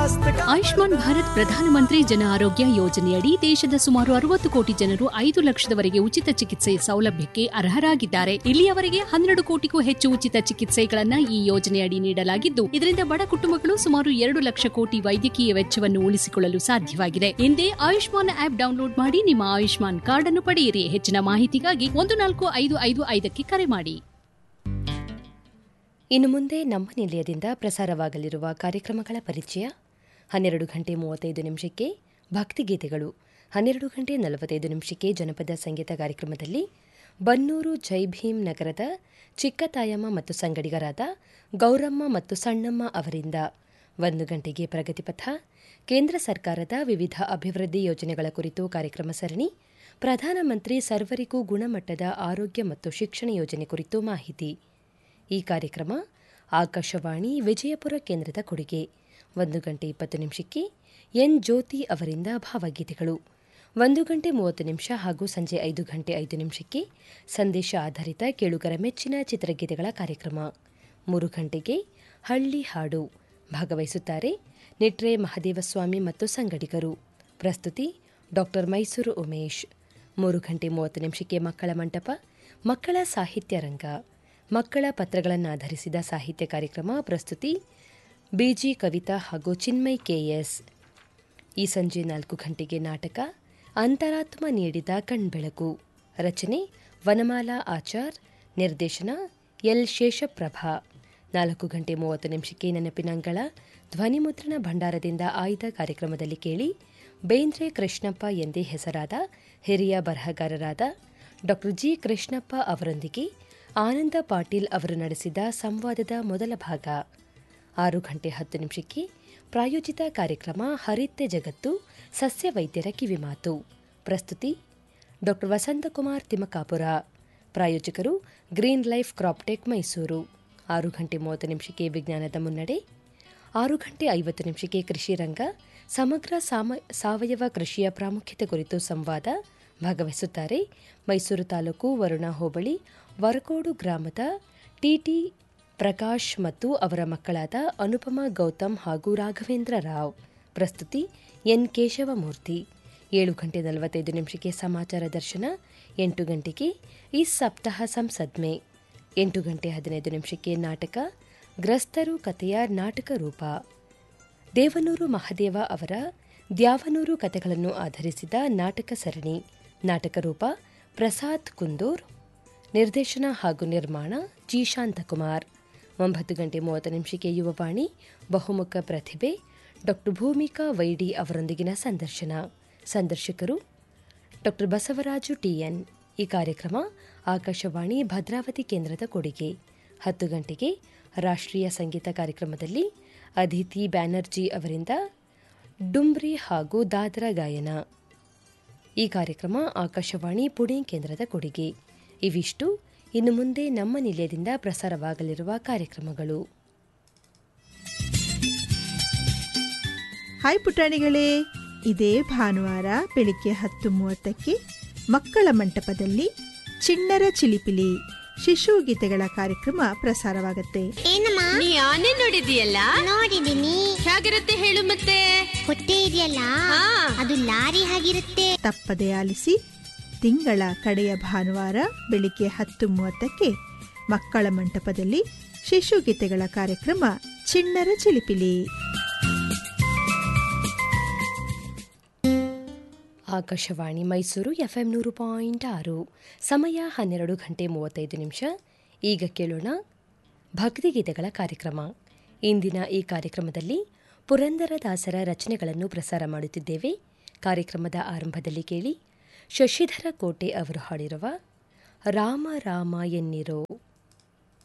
स्वास्थ्य का ಆಯುಷ್ಮಾನ್ ಭಾರತ್ ಪ್ರಧಾನಮಂತ್ರಿ ಜನ ಆರೋಗ್ಯ ಯೋಜನೆಯಡಿ ದೇಶದ ಸುಮಾರು ಅರವತ್ತು ಕೋಟಿ ಜನರು ಐದು ಲಕ್ಷದವರೆಗೆ ಉಚಿತ ಚಿಕಿತ್ಸೆ ಸೌಲಭ್ಯಕ್ಕೆ ಅರ್ಹರಾಗಿದ್ದಾರೆ ಇಲ್ಲಿಯವರೆಗೆ ಹನ್ನೆರಡು ಕೋಟಿಗೂ ಹೆಚ್ಚು ಉಚಿತ ಚಿಕಿತ್ಸೆಗಳನ್ನ ಈ ಯೋಜನೆಯಡಿ ನೀಡಲಾಗಿದ್ದು ಇದರಿಂದ ಬಡ ಕುಟುಂಬಗಳು ಸುಮಾರು ಎರಡು ಲಕ್ಷ ಕೋಟಿ ವೈದ್ಯಕೀಯ ವೆಚ್ಚವನ್ನು ಉಳಿಸಿಕೊಳ್ಳಲು ಸಾಧ್ಯವಾಗಿದೆ ಹಿಂದೆ ಆಯುಷ್ಮಾನ್ ಆಪ್ ಡೌನ್ಲೋಡ್ ಮಾಡಿ ನಿಮ್ಮ ಆಯುಷ್ಮಾನ್ ಕಾರ್ಡ್ ಅನ್ನು ಪಡೆಯಿರಿ ಹೆಚ್ಚಿನ ಮಾಹಿತಿಗಾಗಿ ಒಂದು ನಾಲ್ಕು ಐದು ಐದು ಐದಕ್ಕೆ ಕರೆ ಮಾಡಿ ಇನ್ನು ಮುಂದೆ ನಮ್ಮ ನಿಲಯದಿಂದ ಪ್ರಸಾರವಾಗಲಿರುವ ಕಾರ್ಯಕ್ರಮಗಳ ಪರಿಚಯ ಹನ್ನೆರಡು ಗಂಟೆ ಮೂವತ್ತೈದು ನಿಮಿಷಕ್ಕೆ ಭಕ್ತಿಗೀತೆಗಳು ಹನ್ನೆರಡು ಗಂಟೆ ನಲವತ್ತೈದು ನಿಮಿಷಕ್ಕೆ ಜನಪದ ಸಂಗೀತ ಕಾರ್ಯಕ್ರಮದಲ್ಲಿ ಬನ್ನೂರು ಜೈ ಭೀಮ್ ನಗರದ ಚಿಕ್ಕತಾಯಮ್ಮ ಮತ್ತು ಸಂಗಡಿಗರಾದ ಗೌರಮ್ಮ ಮತ್ತು ಸಣ್ಣಮ್ಮ ಅವರಿಂದ ಒಂದು ಗಂಟೆಗೆ ಪ್ರಗತಿಪಥ ಕೇಂದ್ರ ಸರ್ಕಾರದ ವಿವಿಧ ಅಭಿವೃದ್ಧಿ ಯೋಜನೆಗಳ ಕುರಿತು ಕಾರ್ಯಕ್ರಮ ಸರಣಿ ಪ್ರಧಾನಮಂತ್ರಿ ಸರ್ವರಿಗೂ ಗುಣಮಟ್ಟದ ಆರೋಗ್ಯ ಮತ್ತು ಶಿಕ್ಷಣ ಯೋಜನೆ ಕುರಿತು ಮಾಹಿತಿ ಈ ಕಾರ್ಯಕ್ರಮ ಆಕಾಶವಾಣಿ ವಿಜಯಪುರ ಕೇಂದ್ರದ ಕೊಡುಗೆ ಒಂದು ಗಂಟೆ ಇಪ್ಪತ್ತು ನಿಮಿಷಕ್ಕೆ ಎನ್ ಜ್ಯೋತಿ ಅವರಿಂದ ಭಾವಗೀತೆಗಳು ಒಂದು ಗಂಟೆ ಮೂವತ್ತು ನಿಮಿಷ ಹಾಗೂ ಸಂಜೆ ಐದು ಗಂಟೆ ಐದು ನಿಮಿಷಕ್ಕೆ ಸಂದೇಶ ಆಧಾರಿತ ಕೇಳುಗರ ಮೆಚ್ಚಿನ ಚಿತ್ರಗೀತೆಗಳ ಕಾರ್ಯಕ್ರಮ ಮೂರು ಗಂಟೆಗೆ ಹಳ್ಳಿ ಹಾಡು ಭಾಗವಹಿಸುತ್ತಾರೆ ನಿಟ್ರೆ ಮಹದೇವಸ್ವಾಮಿ ಮತ್ತು ಸಂಗಡಿಗರು ಪ್ರಸ್ತುತಿ ಡಾಕ್ಟರ್ ಮೈಸೂರು ಉಮೇಶ್ ಮೂರು ಗಂಟೆ ಮೂವತ್ತು ನಿಮಿಷಕ್ಕೆ ಮಕ್ಕಳ ಮಂಟಪ ಮಕ್ಕಳ ಸಾಹಿತ್ಯ ರಂಗ ಮಕ್ಕಳ ಪತ್ರಗಳನ್ನಾಧರಿಸಿದ ಸಾಹಿತ್ಯ ಕಾರ್ಯಕ್ರಮ ಪ್ರಸ್ತುತಿ ಬಿಜಿ ಕವಿತಾ ಹಾಗೂ ಚಿನ್ಮಯ್ ಕೆಎಸ್ ಈ ಸಂಜೆ ನಾಲ್ಕು ಗಂಟೆಗೆ ನಾಟಕ ಅಂತರಾತ್ಮ ನೀಡಿದ ಕಣ್ಬೆಳಕು ರಚನೆ ವನಮಾಲಾ ಆಚಾರ್ ನಿರ್ದೇಶನ ಎಲ್ ಶೇಷಪ್ರಭಾ ನಾಲ್ಕು ಗಂಟೆ ಮೂವತ್ತು ನಿಮಿಷಕ್ಕೆ ನೆನಪಿನಂಗಳ ಧ್ವನಿಮುದ್ರಣ ಭಂಡಾರದಿಂದ ಆಯ್ದ ಕಾರ್ಯಕ್ರಮದಲ್ಲಿ ಕೇಳಿ ಬೇಂದ್ರೆ ಕೃಷ್ಣಪ್ಪ ಎಂದೇ ಹೆಸರಾದ ಹಿರಿಯ ಬರಹಗಾರರಾದ ಡಾಕ್ಟರ್ ಜಿ ಕೃಷ್ಣಪ್ಪ ಅವರೊಂದಿಗೆ ಆನಂದ ಪಾಟೀಲ್ ಅವರು ನಡೆಸಿದ ಸಂವಾದದ ಮೊದಲ ಭಾಗ ಆರು ಗಂಟೆ ಹತ್ತು ನಿಮಿಷಕ್ಕೆ ಪ್ರಾಯೋಜಿತ ಕಾರ್ಯಕ್ರಮ ಹರಿತ್ಯ ಜಗತ್ತು ಸಸ್ಯ ವೈದ್ಯರ ಕಿವಿಮಾತು ಪ್ರಸ್ತುತಿ ಡಾಕ್ಟರ್ ವಸಂತಕುಮಾರ್ ತಿಮಕಾಪುರ ಪ್ರಾಯೋಜಕರು ಗ್ರೀನ್ ಲೈಫ್ ಕ್ರಾಪ್ಟೆಕ್ ಮೈಸೂರು ಆರು ಗಂಟೆ ಮೂವತ್ತು ನಿಮಿಷಕ್ಕೆ ವಿಜ್ಞಾನದ ಮುನ್ನಡೆ ಆರು ಗಂಟೆ ಐವತ್ತು ನಿಮಿಷಕ್ಕೆ ಕೃಷಿ ರಂಗ ಸಮಗ್ರ ಸಾಮ ಸಾವಯವ ಕೃಷಿಯ ಪ್ರಾಮುಖ್ಯತೆ ಕುರಿತು ಸಂವಾದ ಭಾಗವಹಿಸುತ್ತಾರೆ ಮೈಸೂರು ತಾಲೂಕು ವರುಣಾ ಹೋಬಳಿ ವರಕೋಡು ಗ್ರಾಮದ ಟಿಟಿ ಪ್ರಕಾಶ್ ಮತ್ತು ಅವರ ಮಕ್ಕಳಾದ ಅನುಪಮಾ ಗೌತಮ್ ಹಾಗೂ ರಾಘವೇಂದ್ರ ರಾವ್ ಪ್ರಸ್ತುತಿ ಎನ್ ಕೇಶವಮೂರ್ತಿ ಏಳು ಗಂಟೆ ನಲವತ್ತೈದು ನಿಮಿಷಕ್ಕೆ ಸಮಾಚಾರ ದರ್ಶನ ಎಂಟು ಗಂಟೆಗೆ ಈ ಸಪ್ತಾಹ ಸಂಸದ್ಮೆ ಎಂಟು ಗಂಟೆ ಹದಿನೈದು ನಿಮಿಷಕ್ಕೆ ನಾಟಕ ಗ್ರಸ್ತರು ಕಥೆಯ ನಾಟಕ ರೂಪ ದೇವನೂರು ಮಹದೇವ ಅವರ ದ್ಯಾವನೂರು ಕಥೆಗಳನ್ನು ಆಧರಿಸಿದ ನಾಟಕ ಸರಣಿ ನಾಟಕ ರೂಪ ಪ್ರಸಾದ್ ಕುಂದೂರ್ ನಿರ್ದೇಶನ ಹಾಗೂ ನಿರ್ಮಾಣ ಜಿ ಶಾಂತಕುಮಾರ್ ಒಂಬತ್ತು ಗಂಟೆ ಮೂವತ್ತು ನಿಮಿಷಕ್ಕೆ ಯುವವಾಣಿ ಬಹುಮುಖ ಪ್ರತಿಭೆ ಡಾಕ್ಟರ್ ಭೂಮಿಕಾ ವೈಡಿ ಅವರೊಂದಿಗಿನ ಸಂದರ್ಶನ ಸಂದರ್ಶಕರು ಡಾಕ್ಟರ್ ಬಸವರಾಜು ಟಿಎನ್ ಈ ಕಾರ್ಯಕ್ರಮ ಆಕಾಶವಾಣಿ ಭದ್ರಾವತಿ ಕೇಂದ್ರದ ಕೊಡುಗೆ ಹತ್ತು ಗಂಟೆಗೆ ರಾಷ್ಟ್ರೀಯ ಸಂಗೀತ ಕಾರ್ಯಕ್ರಮದಲ್ಲಿ ಅದಿತಿ ಬ್ಯಾನರ್ಜಿ ಅವರಿಂದ ಡುಂಬ್ರಿ ಹಾಗೂ ದಾದ್ರಾ ಗಾಯನ ಈ ಕಾರ್ಯಕ್ರಮ ಆಕಾಶವಾಣಿ ಪುಣೆ ಕೇಂದ್ರದ ಕೊಡುಗೆ ಇವಿಷ್ಟು ಇನ್ನು ಮುಂದೆ ನಮ್ಮ ನಿಲಯದಿಂದ ಪ್ರಸಾರವಾಗಲಿರುವ ಕಾರ್ಯಕ್ರಮಗಳು ಹಾಯ್ ಪುಟಾಣಿಗಳೇ ಇದೇ ಭಾನುವಾರ ಬೆಳಿಗ್ಗೆ ಹತ್ತು ಮೂವತ್ತಕ್ಕೆ ಮಕ್ಕಳ ಮಂಟಪದಲ್ಲಿ ಚಿಣ್ಣರ ಚಿಲಿಪಿಲಿ ಶಿಶು ಗೀತೆಗಳ ಕಾರ್ಯಕ್ರಮ ಪ್ರಸಾರವಾಗುತ್ತೆ ಏನಮ್ಮ ನೀ ಆನೆ ನೋಡಿದೀಯಲ್ಲ ನೋಡಿದೀನಿ ಹೇಗಿರುತ್ತೆ ಹೇಳು ಮತ್ತೆ ಹೊಟ್ಟೆ ಇದೆಯಲ್ಲ ಹಾ. ಅದು ಲಾರಿ ಆಗಿರುತ್ತೆ ತಪ್ಪದೆ ಆಲಿಸಿ ತಿಂಗಳ ಕಡೆಯ ಭಾನುವಾರ ಬೆಳಿಗ್ಗೆ ಹತ್ತು ಮೂವತ್ತಕ್ಕೆ ಮಕ್ಕಳ ಮಂಟಪದಲ್ಲಿ ಶಿಶು ಗೀತೆಗಳ ಕಾರ್ಯಕ್ರಮ ಚಿಣ್ಣರ ಚಿಲಿಪಿಲಿ ಆಕಾಶವಾಣಿ ಮೈಸೂರು ಎಫ್ಎಂ ನೂರು ಪಾಯಿಂಟ್ ಆರು ಸಮಯ ಹನ್ನೆರಡು ಗಂಟೆ ಮೂವತ್ತೈದು ನಿಮಿಷ ಈಗ ಕೇಳೋಣ ಭಕ್ತಿಗೀತೆಗಳ ಕಾರ್ಯಕ್ರಮ ಇಂದಿನ ಈ ಕಾರ್ಯಕ್ರಮದಲ್ಲಿ ಪುರಂದರದಾಸರ ರಚನೆಗಳನ್ನು ಪ್ರಸಾರ ಮಾಡುತ್ತಿದ್ದೇವೆ ಕಾರ್ಯಕ್ರಮದ ಆರಂಭದಲ್ಲಿ ಕೇಳಿ ಶಶಿಧರ ಕೋಟೆ ಅವರು ಹಾಡಿರುವ ರಾಮ ರಾಮ ಎನ್ನಿರೋ